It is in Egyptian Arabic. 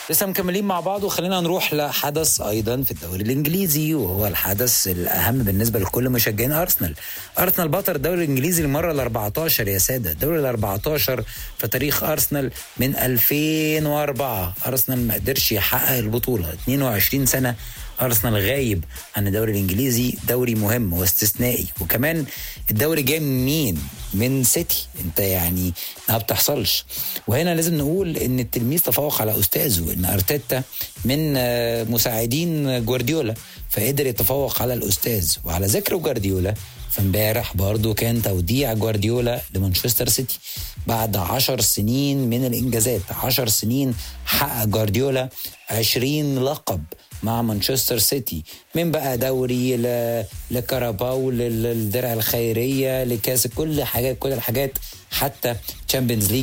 لسه مكملين مع بعض وخلينا نروح لحدث ايضا في الدوري الانجليزي وهو الحدث الاهم بالنسبه لكل مشجعين ارسنال. ارسنال بطل الدوري الانجليزي المره ال 14 يا ساده، الدوري ال 14 في تاريخ ارسنال من 2004 ارسنال ما قدرش يحقق البطوله 22 سنه ارسنال غايب عن الدوري الانجليزي دوري مهم واستثنائي وكمان الدوري جاي من مين من سيتي انت يعني ما بتحصلش وهنا لازم نقول ان التلميذ تفوق على استاذه ان ارتيتا من مساعدين جوارديولا فقدر يتفوق على الاستاذ وعلى ذكر جوارديولا فامبارح برضو كان توديع جوارديولا لمانشستر سيتي بعد عشر سنين من الانجازات عشر سنين حقق جوارديولا عشرين لقب مع مانشستر سيتي من بقى دوري ل... لكاراباو للدرع الخيريه لكاس كل حاجات كل الحاجات حتى تشامبيونز ليج